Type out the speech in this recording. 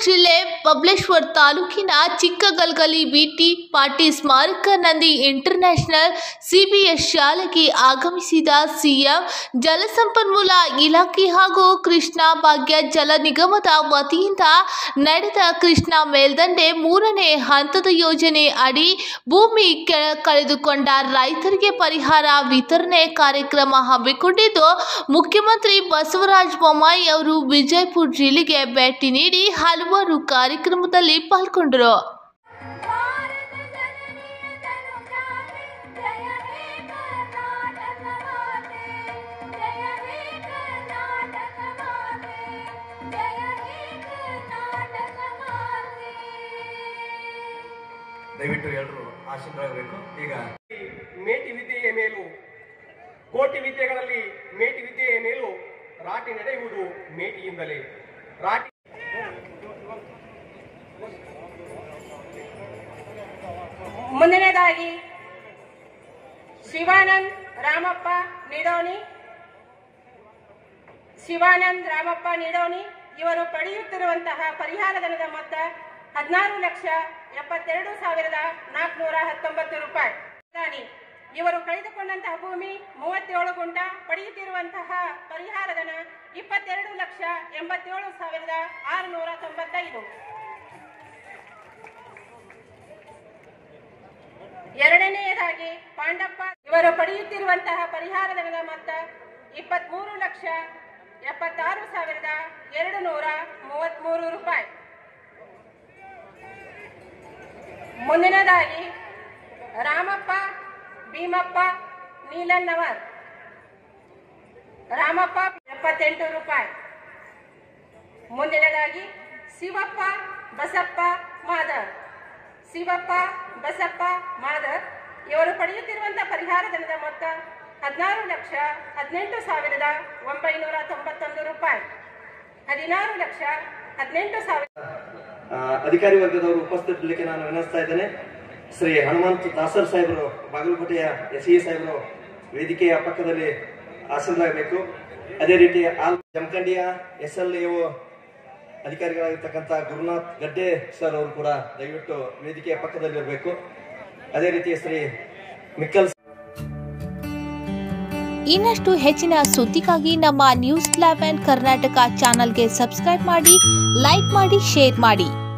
ಜಿಲ್ಲೆ ಬಬಲೇಶ್ವರ್ ತಾಲೂಕಿನ ಚಿಕ್ಕಗಲ್ಗಲಿ ಬಿಟಿ ಪಾಟಿ ಸ್ಮಾರಕ ನಂದಿ ಇಂಟರ್ನ್ಯಾಷನಲ್ ಸಿಬಿಎಸ್ ಶಾಲೆಗೆ ಆಗಮಿಸಿದ ಸಿಎಂ ಜಲಸಂಪನ್ಮೂಲ ಇಲಾಖೆ ಹಾಗೂ ಕೃಷ್ಣ ಭಾಗ್ಯ ಜಲ ನಿಗಮದ ವತಿಯಿಂದ ನಡೆದ ಕೃಷ್ಣ ಮೇಲ್ದಂಡೆ ಮೂರನೇ ಹಂತದ ಯೋಜನೆ ಅಡಿ ಭೂಮಿ ಕೆ- ಕಳೆದುಕೊಂಡ ರೈತರಿಗೆ ಪರಿಹಾರ ವಿತರಣೆ ಕಾರ್ಯಕ್ರಮ ಹಮ್ಮಿಕೊಂಡಿದ್ದು ಮುಖ್ಯಮಂತ್ರಿ ಬಸವರಾಜ ಬೊಮ್ಮಾಯಿ ಅವರು ವಿಜಯಪುರ ಜಿಲ್ಲೆಗೆ ಭೇಟಿ ನೀಡಿ ಹಲವಾರು ಕಾರ್ಯಕ್ರಮದಲ್ಲಿ ಪಾಲ್ಗೊಂಡರು ಭಾರತ ಜನನಿಯ ತನುಜಾತೆ ಜಯ ಹೇ ಕರ್ನಾಟಕ ಮಾತೆ ಜಯ ಹೇ ಕರ್ನಾಟಕ ಮಾತೆ ಜಯ ಹೇ ಕರ್ನಾಟಕ ಮಾತೆ ದಯವಿಟ್ಟು ಎಲ್ಲರೂ ಆಶೀರ್ವಾದಬೇಕು ಈಗ ಮೇಟಿ ವಿದ್ಯೆಯ ಮೇಲೂ ಕೋಟಿ ವಿದ್ಯೆಗಳಲ್ಲಿ ಮೇಟಿ ವಿದ್ಯೆಯ ಮೇಲೂ ರಾಟಿ ನಡೆಯುವುದು ಮೇಟಿಯಿಂದಲೇ ರಾಟಿ ಮುಂದಿನದಾಗಿ ಶಿವಾನಂದ್ ರಾಮಪ್ಪ ನಿಡೋಣಿ ಶಿವಾನಂದ್ ರಾಮಪ್ಪ ನಿಡೋಣಿ ಇವರು ಪಡೆಯುತ್ತಿರುವಂತಹ ಪರಿಹಾರ ಧನದ ಮೊತ್ತ ಹದಿನಾರು ಲಕ್ಷ ಎಪ್ಪತ್ತೆರಡು ಸಾವಿರದ ನಾಲ್ಕುನೂರ ಹತ್ತೊಂಬತ್ತು ರೂಪಾಯಿ ದಾನಿ ಇವರು ಕಳೆದುಕೊಂಡಂತಹ ಭೂಮಿ ಮೂವತ್ತೇಳು ಗುಂಟ ಪಡೆಯುತ್ತಿರುವಂತಹ ಪರಿಹಾರ ಧನ ಇಪ್ಪತ್ತೆರಡು ಲಕ್ಷ ಎಂಬತ್ತೇಳು ಸಾವಿರದ ಆರುನೂರ ತೊಂಬತ್ತೈದು ಎರಡನೆಯದಾಗಿ ಪಾಂಡಪ್ಪ ಇವರು ಪಡೆಯುತ್ತಿರುವಂತಹ ಪರಿಹಾರ ಧನದ ಮೊತ್ತ ಇಪ್ಪತ್ಮೂರು ಲಕ್ಷ ಎಪ್ಪತ್ತಾರು ಸಾವಿರದ ಎರಡು ನೂರ ಮೂವತ್ಮೂರು ರೂಪಾಯಿ ಮುಂದಿನದಾಗಿ ರಾಮಪ್ಪ ಭೀಮಪ್ಪ ನೀಲನ್ನವರ್ ರಾಮಪ್ಪ ಎಪ್ಪತ್ತೆಂಟು ರೂಪಾಯಿ ಮುಂದಿನದಾಗಿ ಶಿವಪ್ಪ ಬಸಪ್ಪ ಮಾದರ್ ಶಿವಪ್ಪ ಬಸಪ್ಪ ಮಾದರ್ ಇವರು ಪಡೆಯುತ್ತಿರುವಂತಹ ಪರಿಹಾರ ಧನದ ಮೊತ್ತ ಹದಿನಾರು ಲಕ್ಷ ಹದಿನೆಂಟು ಸಾವಿರದ ಒಂಬೈನೂರ ತೊಂಬತ್ತೊಂದು ರೂಪಾಯಿ ಹದಿನಾರು ಲಕ್ಷ ಹದಿನೆಂಟು ಸಾವಿರ ಆ, ಅಧಿಕಾರಿ ವರ್ಗದವರು ಉಪಸ್ಥಿತಲಿಕ್ಕೆ ನಾನು ವಿನಂತಿಸ್ತಾ ಇದ್ದೇನೆ ಶ್ರೀ ಹನುಮಂತ ದಾಸರ್ ಸಾಹೇಬರು ಬಾಗಲಕೋಟೆಯ ಎಸ್ ಇ ಸಾಹೇಬರು ವೇದಿಕೆಯ ಪಕ್ಕದಲ್ಲಿ ಆಸೀನರಾಗಬೇಕು ಅದೇ ರೀತಿ ಆಲ್ ಜಮಖಂಡಿಯ ಎಸ್ ಎಲ್ ಎ ಅಧಿಕಾರಿಗಳಾಗಿರ್ತಕ್ಕಂಥ ಗುರುನಾಥ್ ಗಡ್ಡೆ ಸರ್ ಅವರು ಕೂಡ ದಯವಿಟ್ಟು ವೇದಿಕೆಯ ಪಕ್ಕದಲ್ಲಿ ಇರಬೇಕು ಅದೇ ರೀತಿ ಶ್ರೀ ಮಿಕ್ಕಲ್ ಇನ್ನಷ್ಟು ಹೆಚ್ಚಿನ ಸುದ್ದಿಗಾಗಿ ನಮ್ಮ ನ್ಯೂಸ್ ಲ್ಯಾಬ್ ಅಂಡ್ ಕರ್ನಾಟಕ ಚಾನಲ್ಗೆ ಸಬ್ಸ್ಕ್ರೈಬ್ ಮಾಡಿ ಲೈಕ್ ಮಾಡಿ ಶೇರ್ ಮಾಡಿ